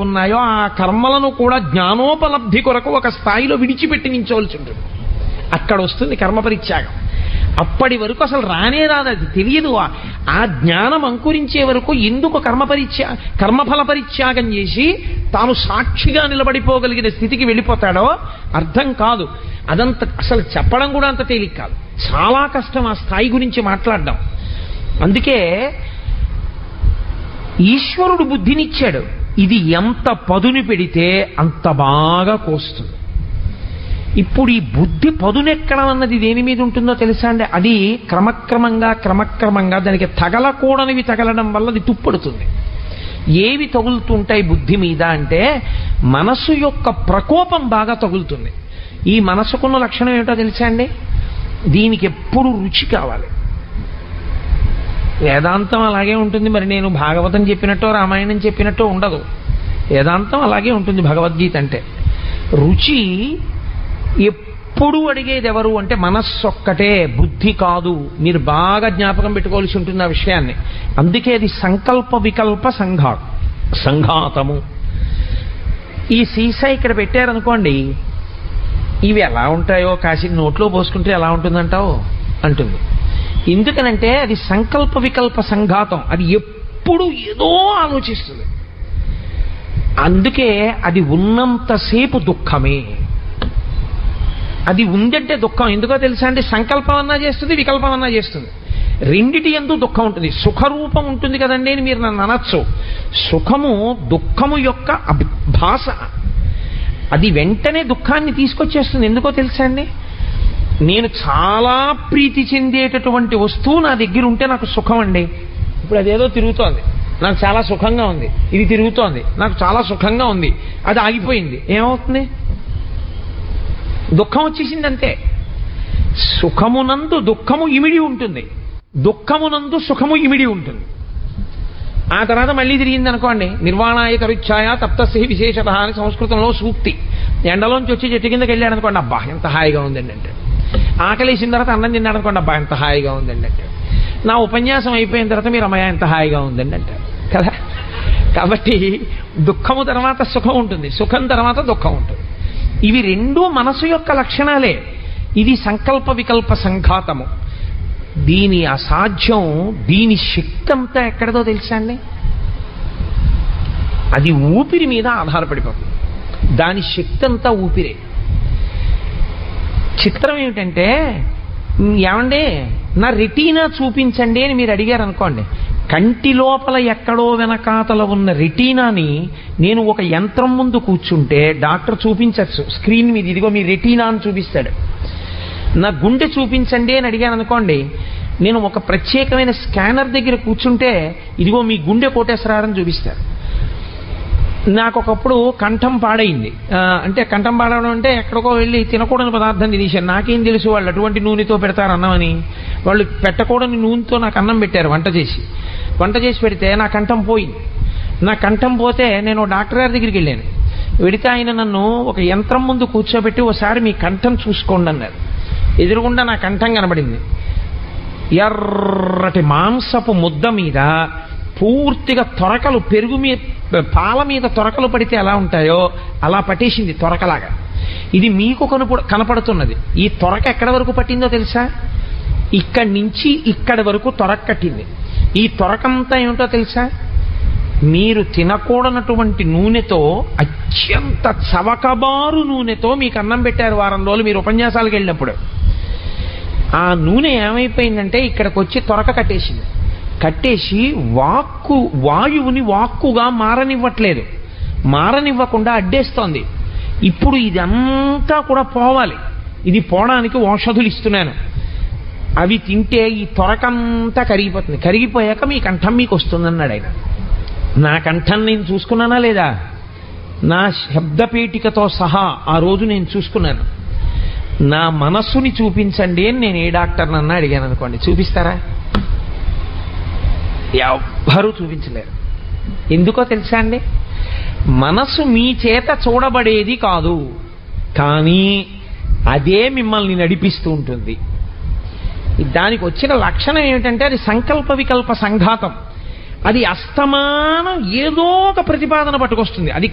ఉన్నాయో ఆ కర్మలను కూడా జ్ఞానోపలబ్ధి కొరకు ఒక స్థాయిలో విడిచిపెట్టి నించోవలసి ఉంటుంది అక్కడ వస్తుంది కర్మ పరిత్యాగం అప్పటి వరకు అసలు రానే రాదు అది తెలియదు ఆ- ఆ జ్ఞానం అంకురించే వరకు ఎందుకు కర్మ పరిత్యా కర్మఫల పరిత్యాగం చేసి తాను సాక్షిగా నిలబడిపోగలిగిన స్థితికి వెళ్ళిపోతాడో అర్థం కాదు అదంత అసలు చెప్పడం కూడా అంత తేలిక కాదు చాలా కష్టం ఆ స్థాయి గురించి మాట్లాడడం అందుకే ఈశ్వరుడు బుద్ధినిచ్చాడు ఇది ఎంత పదుని పెడితే అంత బాగా కోస్తుంది ఇప్పుడు ఈ బుద్ధి పదునెక్కడం అన్నది దేని మీద ఉంటుందో తెలుసా అండి అది క్రమక్రమంగా క్రమక్రమంగా దానికి తగలకూడనివి తగలడం వల్ల అది తుప్పడుతుంది ఏవి తగులుతుంటాయి బుద్ధి మీద అంటే మనసు యొక్క ప్రకోపం బాగా తగులుతుంది ఈ మనసుకున్న లక్షణం ఏమిటో తెలుసా అండి దీనికి ఎప్పుడు రుచి కావాలి వేదాంతం అలాగే ఉంటుంది మరి నేను భాగవతం చెప్పినట్టు రామాయణం చెప్పినట్టు ఉండదు వేదాంతం అలాగే ఉంటుంది భగవద్గీత అంటే రుచి ఎప్పుడు అడిగేది ఎవరు అంటే మనస్సు ఒక్కటే బుద్ధి కాదు మీరు బాగా జ్ఞాపకం పెట్టుకోవాల్సి ఉంటుంది ఆ విషయాన్ని అందుకే అది సంకల్ప వికల్ప సంఘా సంఘాతము ఈ సీసా ఇక్కడ పెట్టారనుకోండి ఇవి ఎలా ఉంటాయో కాసి నోట్లో పోసుకుంటే ఎలా ఉంటుందంటావు అంటుంది ఎందుకనంటే అది సంకల్ప వికల్ప సంఘాతం అది ఎప్పుడు ఏదో ఆలోచిస్తుంది అందుకే అది ఉన్నంతసేపు దుఃఖమే అది ఉందంటే దుఃఖం ఎందుకో తెలుసా అంటే సంకల్పం అన్నా చేస్తుంది వికల్పం అన్నా చేస్తుంది రెండిటి ఎందు దుఃఖం ఉంటుంది సుఖరూపం ఉంటుంది కదండి అని మీరు నన్ను అనొచ్చు సుఖము దుఃఖము యొక్క అభి- భాష అది వెంటనే దుఃఖాన్ని తీసుకొచ్చేస్తుంది ఎందుకో తెలుసా అండి నేను చాలా ప్రీతి చెందేటటువంటి వస్తువు నా దగ్గర ఉంటే నాకు సుఖం అండి ఇప్పుడు అదేదో తిరుగుతోంది నాకు చాలా సుఖంగా ఉంది ఇది తిరుగుతోంది నాకు చాలా సుఖంగా ఉంది అది ఆగిపోయింది ఏమవుతుంది దుఃఖం వచ్చేసింది అంతే సుఖమునందు దుఃఖము ఇమిడి ఉంటుంది దుఃఖమునందు సుఖము ఇమిడి ఉంటుంది ఆ తర్వాత మళ్ళీ తిరిగింది అనుకోండి నిర్వాణాయ తరుచ్ఛాయ తప్తస్య విశేషత అని సంస్కృతంలో సూక్తి ఎండలోంచి వచ్చి చెట్టు కిందకి వెళ్ళాడు అనుకోండి అబ్బా ఎంత హాయిగా ఉందండి అంటే ఆకలేసిన తర్వాత అన్నం తిన్నాడు అనుకోండి అబ్బా ఎంత హాయిగా ఉందండి అంటే నా ఉపన్యాసం అయిపోయిన తర్వాత మీరు అమ్మాయి ఎంత హాయిగా ఉందండి అంటారు కదా కాబట్టి దుఃఖము తర్వాత సుఖం ఉంటుంది సుఖం తర్వాత దుఃఖం ఉంటుంది ఇవి రెండూ మనసు యొక్క లక్షణాలే ఇది సంకల్ప వికల్ప సంఘాతము దీని అసాధ్యం దీని శక్తి అంతా ఎక్కడదో తెలుసా అండి అది ఊపిరి మీద ఆధారపడిపోతుంది దాని శక్తి అంతా ఊపిరే చిత్రం ఏమిటంటే "ఉమ్, ఏమండి నా రెటీనా చూపించండి అని మీరు అడిగారు అనుకోండి కంటి లోపల ఎక్కడో వెనకాతల ఉన్న రెటీనాని నేను ఒక యంత్రం ముందు కూర్చుంటే డాక్టర్ చూపించచ్చు స్క్రీన్ మీద ఇదిగో మీ రెటీనా అని చూపిస్తాడు నా గుండె చూపించండి అని అడిగాను అనుకోండి నేను ఒక ప్రత్యేకమైన స్కానర్ దగ్గర కూర్చుంటే ఇదిగో మీ గుండె కోటేశ్వరారని చూపిస్తారు నాకు ఒకప్పుడు కంఠం పాడైంది ఆ, అంటే కంఠం పాడడం అంటే ఎక్కడికో వెళ్ళి తినకూడని పదార్థం తినేసాను నాకేం తెలుసు వాళ్ళు అటువంటి నూనెతో పెడతారు అన్నమని వాళ్ళు పెట్టకూడని నూనెతో నాకు అన్నం పెట్టారు వంట చేసి వంట చేసి పెడితే నా కంఠం పోయింది నా కంఠం పోతే నేను డాక్టర్ గారి దగ్గరికి వెళ్ళాను వెడితే ఆయన నన్ను ఒక యంత్రం ముందు కూర్చోబెట్టి ఒకసారి మీ కంఠం చూసుకోండి అన్నారు ఎదురుగుండా నా కంఠం కనబడింది ఎర్రటి మాంసపు ముద్ద మీద పూర్తిగా తొరకలు పెరుగు మీద పాల మీద తొరకలు పడితే ఎలా ఉంటాయో అలా పట్టేసింది తొరకలాగా ఇది మీకు కనుప కనపడుతున్నది ఈ తొరక ఎక్కడ వరకు పట్టిందో తెలుసా ఇక్కడి నుంచి ఇక్కడి వరకు తొరక కట్టింది ఈ తొరకంతా ఏమిటో తెలుసా మీరు తినకూడనటువంటి నూనెతో అత్యంత చవకబారు నూనెతో మీకు అన్నం పెట్టారు వారం రోజులు మీరు ఉపన్యాసాలకు వెళ్ళినప్పుడు ఆ నూనె ఏమైపోయిందంటే ఇక్కడికి వచ్చి తొరక కట్టేసింది కట్టేసి వాక్కు వాయువుని వాక్కుగా మారనివ్వట్లేదు మారనివ్వకుండా అడ్డేస్తోంది ఇప్పుడు ఇదంతా కూడా పోవాలి ఇది పోవడానికి ఔషధులు ఇస్తున్నాను అవి తింటే ఈ తొరకంతా కరిగిపోతుంది కరిగిపోయాక మీ కంఠం మీకు వస్తుందన్నాడు ఆయన నా కంఠం నేను చూసుకున్నానా లేదా నా శబ్దపేటికతో సహా ఆ రోజు నేను చూసుకున్నాను నా మనస్సుని చూపించండి అని నేను ఏ డాక్టర్ అన్నా అడిగాను అనుకోండి చూపిస్తారా ఎవ్వరూ చూపించలేరు ఎందుకో తెలుసా అండి మనస్సు మీ చేత చూడబడేది కాదు కానీ అదే మిమ్మల్ని నడిపిస్తూ ఉంటుంది దానికి వచ్చిన లక్షణం ఏమిటంటే అది సంకల్ప వికల్ప సంఘాతం అది అస్తమానం ఏదో ఒక ప్రతిపాదన పట్టుకొస్తుంది అది